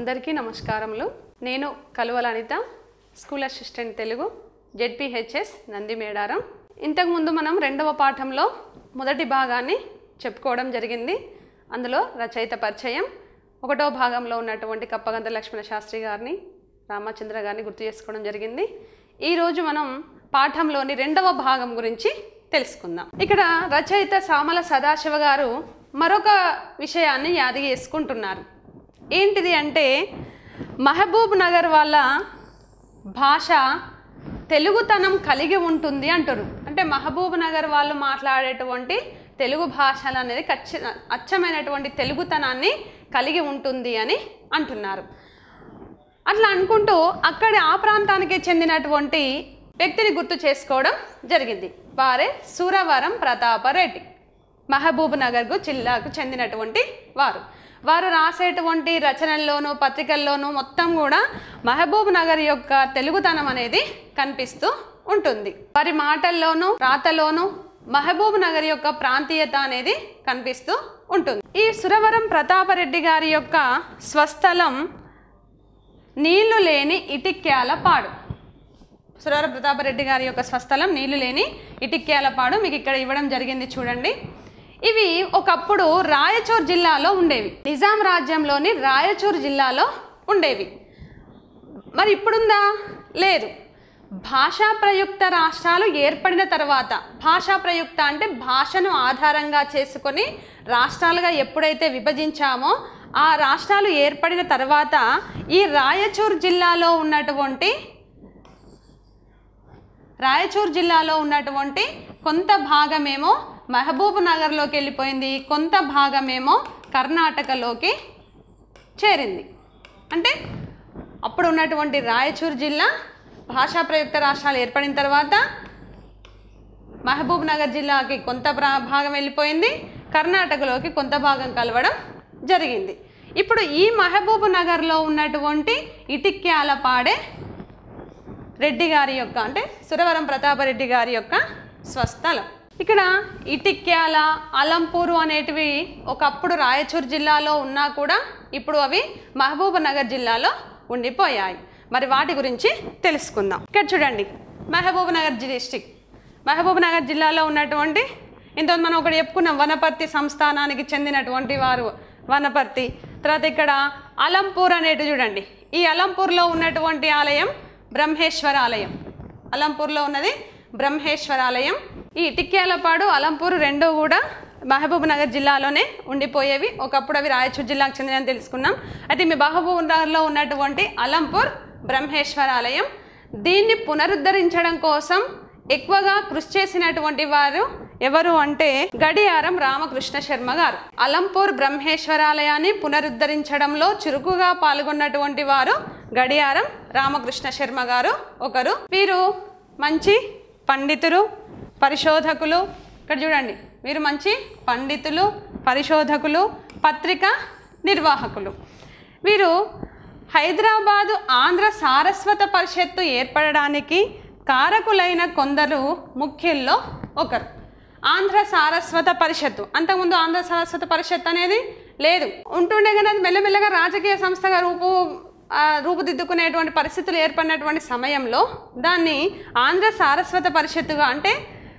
అందరికీ నమస్కారములు నేను Kaluvala Anitha school assistant Telugu ZPHS Nandi Medaram ఇంతకుముందు మనం రెండవ పాఠంలో మొదటి భాగాన్ని చెప్పుకోవడం జరిగింది అందులో రచయిత పరిచయం ఒకటో భాగంలో ఉన్నటువంటి కప్పగంత లక్ష్మణ శాస్త్రి గారిని రామచంద్ర గారిని గుర్తు చేసుకోవడం జరిగింది ఈరోజు మనం పాఠంలోని రెండవ భాగం గురించి తెలుసుకుందాం ఇక్కడ రచయిత సామల సదాశివ గారు మరొక విషయాన్ని యాది చేసుకుంటున్నారు ఏంటిది అంటే మహబూబ్ నగర్ వాళ్ళ భాష తెలుగుతనం కలిగి ఉంటుంది అంటారు అంటే మహబూబ్ నగర్ వాళ్ళు మాట్లాడేటువంటి తెలుగు భాషలు అనేది ఖచ్చి అచ్చమైనటువంటి తెలుగుతనాన్ని కలిగి ఉంటుంది అని అంటున్నారు అట్లా అనుకుంటూ అక్కడి ఆ ప్రాంతానికి చెందినటువంటి వ్యక్తిని గుర్తు చేసుకోవడం జరిగింది వారే సూరవరం ప్రతాపరెడ్డి మహబూబ్ నగర్కు జిల్లాకు చెందినటువంటి వారు వారు రాసేటువంటి రచనల్లోనూ పత్రికల్లోనూ మొత్తం కూడా మహబూబ్ నగర్ యొక్క తెలుగుతనం అనేది కనిపిస్తూ ఉంటుంది వారి మాటల్లోనూ రాతలోనూ మహబూబ్ నగర్ యొక్క ప్రాంతీయత అనేది కనిపిస్తూ ఉంటుంది ఈ సురవరం ప్రతాపరెడ్డి గారి యొక్క స్వస్థలం నీళ్లు లేని ఇటిక్యాల పాడు సురవర ప్రతాపరెడ్డి గారి యొక్క స్వస్థలం నీళ్లు లేని ఇటిక్యాలపాడు మీకు ఇక్కడ ఇవ్వడం జరిగింది చూడండి ఇవి ఒకప్పుడు రాయచూర్ జిల్లాలో ఉండేవి నిజాం రాజ్యంలోని రాయచూర్ జిల్లాలో ఉండేవి మరి ఇప్పుడుందా లేదు భాషా ప్రయుక్త రాష్ట్రాలు ఏర్పడిన తర్వాత భాషా ప్రయుక్త అంటే భాషను ఆధారంగా చేసుకొని రాష్ట్రాలుగా ఎప్పుడైతే విభజించామో ఆ రాష్ట్రాలు ఏర్పడిన తర్వాత ఈ రాయచూర్ జిల్లాలో ఉన్నటువంటి రాయచూర్ జిల్లాలో ఉన్నటువంటి కొంత భాగమేమో మహబూబ్ నగర్లోకి వెళ్ళిపోయింది కొంత భాగమేమో కర్ణాటకలోకి చేరింది అంటే అప్పుడు ఉన్నటువంటి రాయచూర్ జిల్లా భాషా ప్రయుక్త రాష్ట్రాలు ఏర్పడిన తర్వాత మహబూబ్ నగర్ జిల్లాకి కొంత ప్రా- భాగం వెళ్ళిపోయింది కర్ణాటకలోకి కొంత భాగం కలవడం జరిగింది ఇప్పుడు ఈ మహబూబ్ నగర్లో ఉన్నటువంటి ఇటిక్యాల పాడే రెడ్డి గారి యొక్క అంటే సురవరం ప్రతాపరెడ్డి గారి యొక్క స్వస్థలం ఇక్కడ ఇటిక్యాల అలంపూరు అనేటివి ఒకప్పుడు రాయచూర్ జిల్లాలో ఉన్నా కూడా ఇప్పుడు అవి మహబూబ్ నగర్ జిల్లాలో ఉండిపోయాయి మరి వాటి గురించి తెలుసుకుందాం ఇక్కడ చూడండి Mahbubnagar district Mahbubnagar జిల్లాలో ఉన్నటువంటి ఇంతకుముందు మనం ఒకటి చెప్పుకున్నాం వనపర్తి సంస్థానానికి చెందినటువంటి వారు వనపర్తి తర్వాత ఇక్కడ అలంపూర్ అనేటి చూడండి ఈ అలంపూర్లో ఉన్నటువంటి ఆలయం బ్రహ్మేశ్వర ఆలయం అలంపూర్లో ఉన్నది బ్రహ్మేశ్వర ఆలయం ఈ టిక్యాలపాడు అలంపూర్ రెండు కూడా మహబూబ్ నగర్ జిల్లాలోనే ఉండిపోయేవి ఒకప్పుడు అవి రాయచూర్ జిల్లాకు చెందినని తెలుసుకున్నాం అయితే మీ మహబూబ్ నగర్లో ఉన్నటువంటి అలంపూర్ బ్రహ్మేశ్వర ఆలయం దీన్ని పునరుద్ధరించడం కోసం ఎక్కువగా కృషి చేసినటువంటి వారు ఎవరు అంటే గడియారం రామకృష్ణ శర్మ గారు అలంపూర్ బ్రహ్మేశ్వరాలయాన్ని పునరుద్ధరించడంలో చురుకుగా పాల్గొన్నటువంటి వారు గడియారం రామకృష్ణ శర్మ గారు ఒకరు వీరు మంచి పండితులు పరిశోధకులు ఇక్కడ చూడండి వీరు మంచి పండితులు పరిశోధకులు పత్రిక నిర్వాహకులు వీరు హైదరాబాదు ఆంధ్ర సారస్వత పరిషత్తు ఏర్పడడానికి కారకులైన కొందరు ముఖ్యుల్లో ఒకరు ఆంధ్ర సారస్వత పరిషత్తు అంతకుముందు ఆంధ్ర సారస్వత పరిషత్ అనేది లేదు ఉంటుండే కానీ అది మెల్లమెల్లగా రాజకీయ సంస్థగా రూపు ఆ, రూపుదిద్దుకునేటువంటి పరిస్థితులు ఏర్పడినటువంటి సమయంలో దాన్ని ఆంధ్ర సారస్వత పరిషత్తుగా అంటే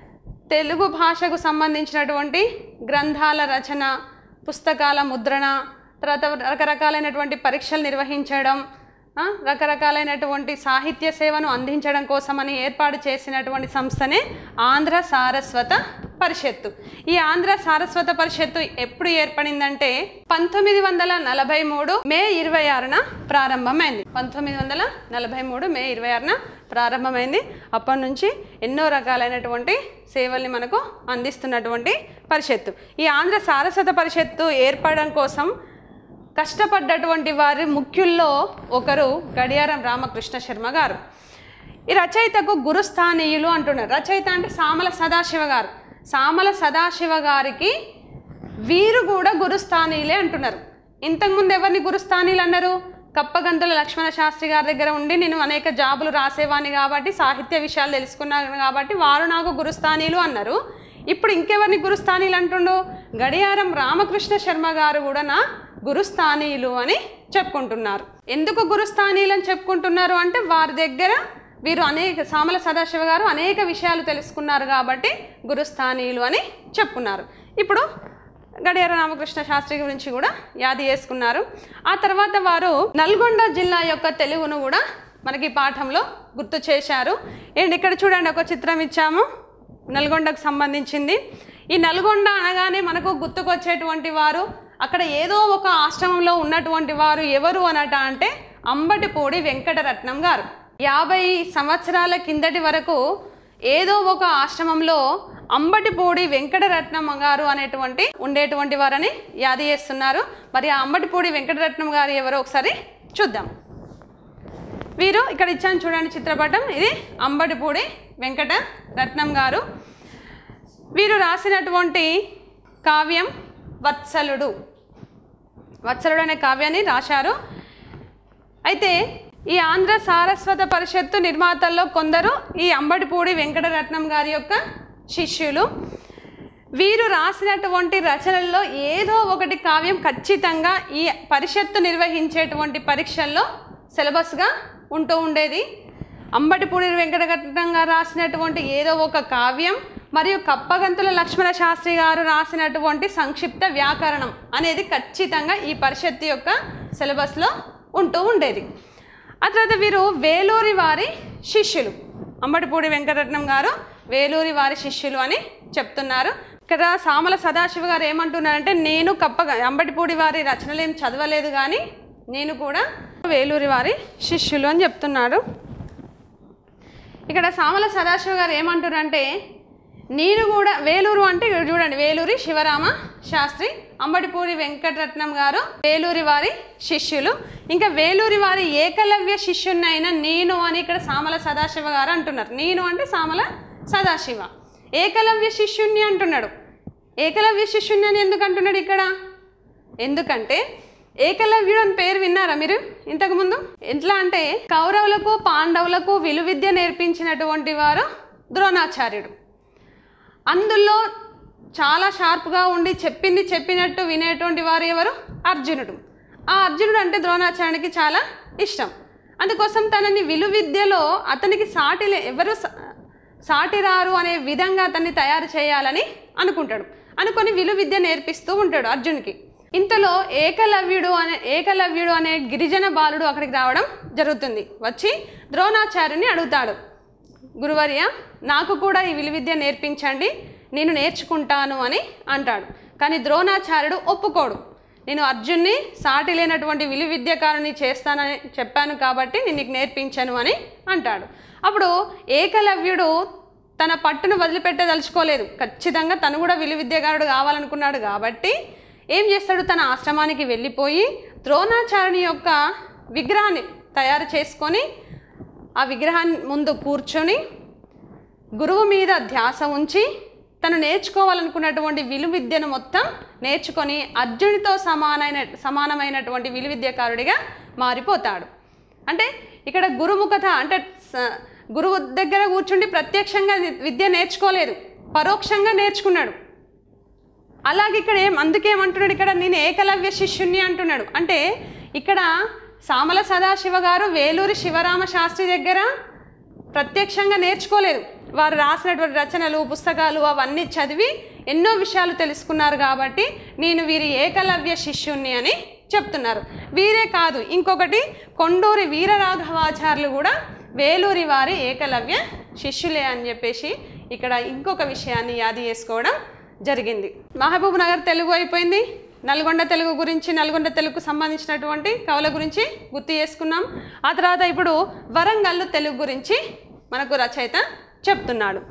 తెలుగు భాషకు సంబంధించినటువంటి గ్రంథాల రచన పుస్తకాల ముద్రణ తర్వాత రకరకాలైనటువంటి పరీక్షలు నిర్వహించడం ఆ, రకరకాలైనటువంటి సాహిత్య సేవను అందించడం కోసమని ఏర్పాటు చేసినటువంటి సంస్థనే ఆంధ్ర సారస్వత పరిషత్తు ఈ ఆంధ్ర సారస్వత పరిషత్తు ఎప్పుడు ఏర్పడిందంటే పంతొమ్మిది వందల నలభై మూడు మే ఇరవై ఆరున ప్రారంభమైంది పంతొమ్మిది వందల నలభై మూడు మే ఇరవై ఆరున ప్రారంభమైంది అప్పటి నుంచి ఎన్నో రకాలైనటువంటి సేవల్ని మనకు అందిస్తున్నటువంటి పరిషత్తు ఈ ఆంధ్ర సారస్వత పరిషత్తు ఏర్పడడం కోసం కష్టపడ్డటువంటి వారి ముఖ్యుల్లో ఒకరు గడియారం రామకృష్ణ శర్మ గారు ఈ రచయితకు గురుస్థానీయులు అంటున్నారు రచయిత అంటే సామల సదాశివ గారు సామల సదాశివ గారికి వీరు కూడా గురుస్థానీయులే అంటున్నారు ఇంతకుముందు ఎవరిని గురుస్థానీయులు అన్నారు కప్పగంతుల లక్ష్మణ శాస్త్రి గారి దగ్గర ఉండి నేను అనేక జాబులు రాసేవాడిని కాబట్టి సాహిత్య విషయాలు తెలుసుకున్నాను కాబట్టి వారు నాకు గురుస్థానీయులు అన్నారు ఇప్పుడు ఇంకెవరిని గురుస్థానీయులు అంటుండు గడియారం రామకృష్ణ శర్మ గారు కూడా నా గురుస్థానీయులు అని చెప్పుకుంటున్నారు ఎందుకు గురుస్థానీయులు అని చెప్పుకుంటున్నారు అంటే వారి దగ్గర వీరు అనేక సామల సదాశివ గారు అనేక విషయాలు తెలుసుకున్నారు కాబట్టి గురుస్థానీయులు అని చెప్పుకున్నారు ఇప్పుడు గడియార రామకృష్ణ శాస్త్రి గురించి కూడా యాది చేసుకున్నారు ఆ తర్వాత వారు నల్గొండ జిల్లా యొక్క తెలుగును కూడా మనకి ఈ పాఠంలో గుర్తు చేశారు అండ్ ఇక్కడ చూడండి ఒక చిత్రం ఇచ్చాము నల్గొండకు సంబంధించింది ఈ నల్గొండ అనగానే మనకు గుర్తుకొచ్చేటువంటి వారు అక్కడ ఏదో ఒక ఆశ్రమంలో ఉన్నటువంటి వారు ఎవరు అనట అంటే అంబటిపూడి వెంకటరత్నం గారు యాభై సంవత్సరాల కిందటి వరకు ఏదో ఒక ఆశ్రమంలో అంబటిపూడి వెంకటరత్నం గారు అనేటువంటి ఉండేటువంటి వారని యాది చేస్తున్నారు మరి ఆ అంబటిపూడి వెంకటరత్నం గారు ఎవరో ఒకసారి చూద్దాం వీరు ఇక్కడ ఇచ్చాను చూడండి చిత్రపటం ఇది అంబటిపూడి వెంకట రత్నం గారు వీరు రాసినటువంటి కావ్యం వత్సలుడు వత్సలుడు అనే కావ్యాన్ని రాశారు అయితే ఈ ఆంధ్ర సారస్వత పరిషత్తు నిర్మాతల్లో కొందరు ఈ అంబటిపూడి వెంకటరత్నం గారి యొక్క శిష్యులు వీరు రాసినటువంటి రచనల్లో ఏదో ఒకటి కావ్యం ఖచ్చితంగా ఈ పరిషత్తు నిర్వహించేటువంటి పరీక్షల్లో సిలబస్గా ఉంటూ ఉండేది అంబటిపూడి వెంకటరత్నం గారు రాసినటువంటి ఏదో ఒక కావ్యం మరియు కప్పగంతుల లక్ష్మణ శాస్త్రి గారు రాసినటువంటి సంక్షిప్త వ్యాకరణం అనేది ఖచ్చితంగా ఈ పరిషత్తు యొక్క సిలబస్లో ఉంటూ ఉండేది ఆ తర్వాత వీరు వేలూరి వారి శిష్యులు అంబటిపూడి వెంకటరత్నం గారు వేలూరి వారి శిష్యులు అని చెప్తున్నారు ఇక్కడ సామల సదాశివ గారు ఏమంటున్నారంటే నేను కప్పగా అంబటిపూడి వారి రచనలు ఏం చదవలేదు కానీ నేను కూడా వేలూరి వారి శిష్యులు అని చెప్తున్నారు ఇక్కడ సామల సదాశివ గారు ఏమంటారంటే నేను కూడా వేలూరు అంటే ఇక్కడ చూడండి వేలూరి శివరామ శాస్త్రి అంబటిపూరి వెంకటరత్నం గారు వేలూరి వారి శిష్యులు ఇంకా వేలూరి వారి ఏకలవ్య శిష్యున్నైన నేను అని ఇక్కడ సామల సదాశివ గారు అంటున్నారు నేను అంటే సామల సదాశివ ఏకలవ్య శిష్యుణ్ణి అంటున్నాడు ఏకలవ్య శిష్యుణ్ణి అని ఎందుకు అంటున్నాడు ఇక్కడ ఎందుకంటే ఏకలవ్యుడు అని పేరు విన్నారా మీరు ఇంతకుముందు ఎట్లా అంటే కౌరవులకు పాండవులకు విలువిద్య నేర్పించినటువంటి వారు ద్రోణాచార్యుడు అందులో చాలా షార్ప్గా ఉండి చెప్పింది చెప్పినట్టు వినేటువంటి వారు ఎవరు అర్జునుడు ఆ అర్జునుడు అంటే ద్రోణాచార్యునికి చాలా ఇష్టం అందుకోసం తనని విలువిద్యలో అతనికి సాటి లే- ఎవరు సా- సాటి రారు అనే విధంగా అతన్ని తయారు చేయాలని అనుకుంటాడు అనుకొని విలువిద్య నేర్పిస్తూ ఉంటాడు అర్జునికి ఇంతలో ఏకలవ్యుడు అనే ఏకలవ్యుడు అనే గిరిజన బాలుడు అక్కడికి రావడం జరుగుతుంది వచ్చి ద్రోణాచార్యుని అడుగుతాడు గురువర్య నాకు కూడా ఈ విలువిద్య నేర్పించండి నేను నేర్చుకుంటాను అని అంటాడు కానీ ద్రోణాచార్యుడు ఒప్పుకోడు నేను అర్జున్ని సాటి లేనటువంటి విలువిద్యకారుని చేస్తానని చెప్పాను కాబట్టి నేను నీకు నేర్పించను అని అంటాడు అప్పుడు ఏకలవ్యుడు తన పట్టును వదిలిపెట్టదలుచుకోలేదు ఖచ్చితంగా తను కూడా విలువిద్యకారుడు కావాలనుకున్నాడు కాబట్టి ఏం చేస్తాడు తన ఆశ్రమానికి వెళ్ళిపోయి ద్రోణాచార్యుని యొక్క విగ్రహాన్ని తయారు చేసుకొని ఆ విగ్రహాన్ని ముందు కూర్చొని గురువు మీద ధ్యాస ఉంచి తను నేర్చుకోవాలనుకున్నటువంటి విలువిద్యను మొత్తం నేర్చుకొని అర్జునితో సమానమైన సమానమైనటువంటి విలువిద్యకారుడిగా మారిపోతాడు అంటే ఇక్కడ గురుముఖత అంటే స- గురువు దగ్గర కూర్చుండి ప్రత్యక్షంగా వి- విద్య నేర్చుకోలేదు పరోక్షంగా నేర్చుకున్నాడు అలాగే ఇక్కడ ఏం అందుకేమంటున్నాడు ఇక్కడ నేను ఏకలవ్య శిష్యుణ్ణి అంటున్నాడు అంటే ఇక్కడ సామల సదాశివ గారు వేలూరి శివరామ శాస్త్రి దగ్గర ప్రత్యక్షంగా నేర్చుకోలేదు వారు రాసినటువంటి రచనలు పుస్తకాలు అవన్నీ చదివి ఎన్నో విషయాలు తెలుసుకున్నారు కాబట్టి నేను వీరి ఏకలవ్య శిష్యుణ్ణి అని చెప్తున్నారు వీరే కాదు ఇంకొకటి కొండూరి వీరరాఘవాచార్యులు కూడా వేలూరి వారి ఏకలవ్య శిష్యులే అని చెప్పేసి ఇక్కడ ఇంకొక విషయాన్ని యాది చేసుకోవడం జరిగింది మహబూబ్ నగర్ తెలుగు అయిపోయింది నల్గొండ తెలుగు గురించి నల్గొండ తెలుగుకు సంబంధించినటువంటి కవుల గురించి గుర్తు చేసుకున్నాం ఆ తర్వాత ఇప్పుడు వరంగల్లు తెలుగు గురించి మనకు రచయిత చెప్తున్నాడు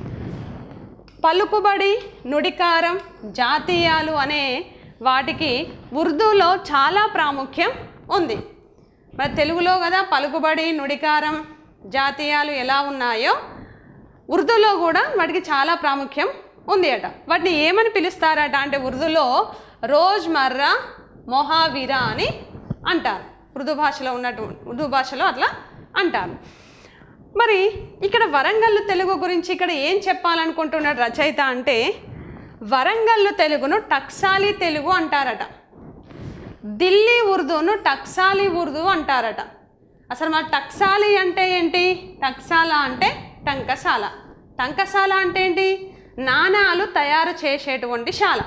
పలుకుబడి నుడికారం జాతీయాలు అనే వాటికి ఉర్దూలో చాలా ప్రాముఖ్యం ఉంది మరి తెలుగులో కదా పలుకుబడి నుడికారం జాతీయాలు ఎలా ఉన్నాయో ఉర్దూలో కూడా వాటికి చాలా ప్రాముఖ్యం ఉంది అట వాటిని ఏమని పిలుస్తారట అంటే ఉర్దూలో రోజ్మర్రా మొహావీరా అని అంటారు ఉర్దూ భాషలో ఉన్నట్టు ఉర్దూ భాషలో అట్లా అంటారు మరి ఇక్కడ వరంగల్లు తెలుగు గురించి ఇక్కడ ఏం చెప్పాలనుకుంటున్నాడు రచయిత అంటే వరంగల్లు తెలుగును టక్సాలి తెలుగు అంటారట ఢిల్లీ ఉర్దూను టక్సాలి ఉర్దూ అంటారట అసలు మరి టక్సాలి అంటే ఏంటి టక్సాల అంటే టంకసాల టంకసాల అంటే ఏంటి నాణాలు తయారు చేసేటువంటి శాల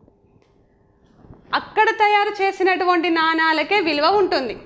అక్కడ తయారు చేసినటువంటి నాణాలకే విలువ ఉంటుంది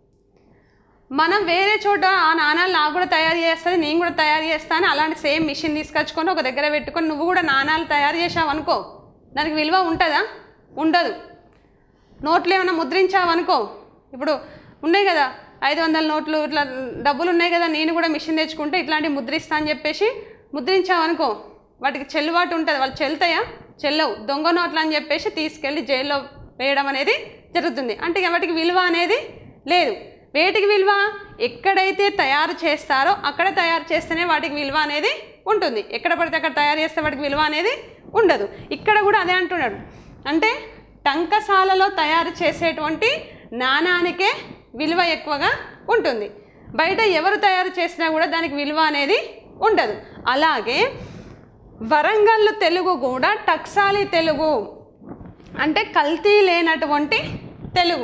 మనం వేరే చోట ఆ నాణాలు నాకు కూడా తయారు చేస్తుంది నేను కూడా తయారు చేస్తాను అలాంటి సేమ్ మిషన్ తీసుకొచ్చుకొని ఒక దగ్గర పెట్టుకొని నువ్వు కూడా నాణాలు తయారు చేసావు అనుకో దానికి విలువ ఉంటుందా ఉండదు నోట్లు ఏమైనా ముద్రించావనుకో ఇప్పుడు ఉన్నాయి కదా ఐదు వందల నోట్లు ఇట్లా డబ్బులు ఉన్నాయి కదా నేను కూడా మిషన్ తెచ్చుకుంటే ఇట్లాంటివి ముద్రిస్తా అని చెప్పేసి ముద్రించావనుకో వాటికి చెల్లుబాటు ఉంటుంది వాళ్ళు చెల్తాయా చెల్లవు దొంగ నోట్లు అని చెప్పేసి తీసుకెళ్ళి జైల్లో వేయడం అనేది జరుగుతుంది అంటే ఇక వాటికి విలువ అనేది లేదు వేటికి విలువ ఎక్కడైతే తయారు చేస్తారో అక్కడ తయారు చేస్తేనే వాటికి విలువ అనేది ఉంటుంది ఎక్కడ పడితే అక్కడ తయారు చేస్తే వాటికి విలువ అనేది ఉండదు ఇక్కడ కూడా అదే అంటున్నాడు అంటే టంకశాలలో తయారు చేసేటువంటి నాణానికే విలువ ఎక్కువగా ఉంటుంది బయట ఎవరు తయారు చేసినా కూడా దానికి విలువ అనేది ఉండదు అలాగే వరంగల్ తెలుగు కూడా టక్సాలి తెలుగు అంటే కల్తీ లేనటువంటి తెలుగు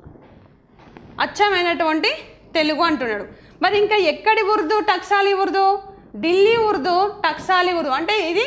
అచ్చమైనటువంటి తెలుగు అంటున్నాడు మరి ఇంకా ఎక్కడి ఉర్దూ టక్సాలి ఉర్దూ ఢిల్లీ ఉర్దూ టక్సాలి ఉర్దూ అంటే ఇది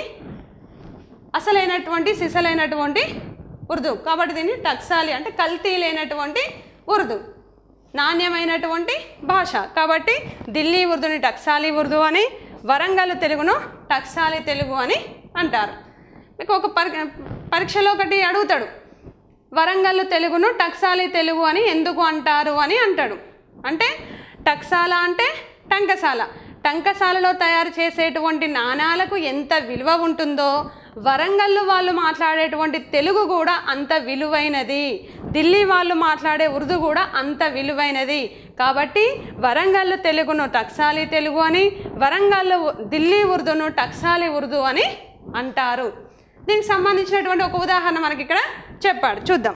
అసలైనటువంటి సిసలైనటువంటి ఉర్దూ కాబట్టి దీన్ని టక్సాలి అంటే కల్తీ లేనటువంటి ఉర్దూ నాణ్యమైనటువంటి భాష కాబట్టి ఢిల్లీ ఉర్దూని టక్సాలి ఉర్దూ అని వరంగల్ తెలుగును టక్సాలి తెలుగు అని అంటారు మీకు ఒక పరి పరీక్షలో ఒకటి అడుగుతాడు వరంగల్ తెలుగును టక్సాలి తెలుగు అని ఎందుకు అంటారు అని అంటాడు అంటే టక్సాల అంటే టంకసాల టంకసాలలో తయారు చేసేటువంటి నాణాలకు ఎంత విలువ ఉంటుందో వరంగల్ వాళ్ళు మాట్లాడేటువంటి తెలుగు కూడా అంత విలువైనది ఢిల్లీ వాళ్ళు మాట్లాడే ఉర్దూ కూడా అంత విలువైనది కాబట్టి వరంగల్ తెలుగును టక్సాలి తెలుగు అని వరంగల్ ఢిల్లీ ఉర్దూను టక్సాలి ఉర్దూ అని అంటారు దీనికి సంబంధించినటువంటి ఒక ఉదాహరణ మనకి ఇక్కడ చెప్పాడు చూద్దాం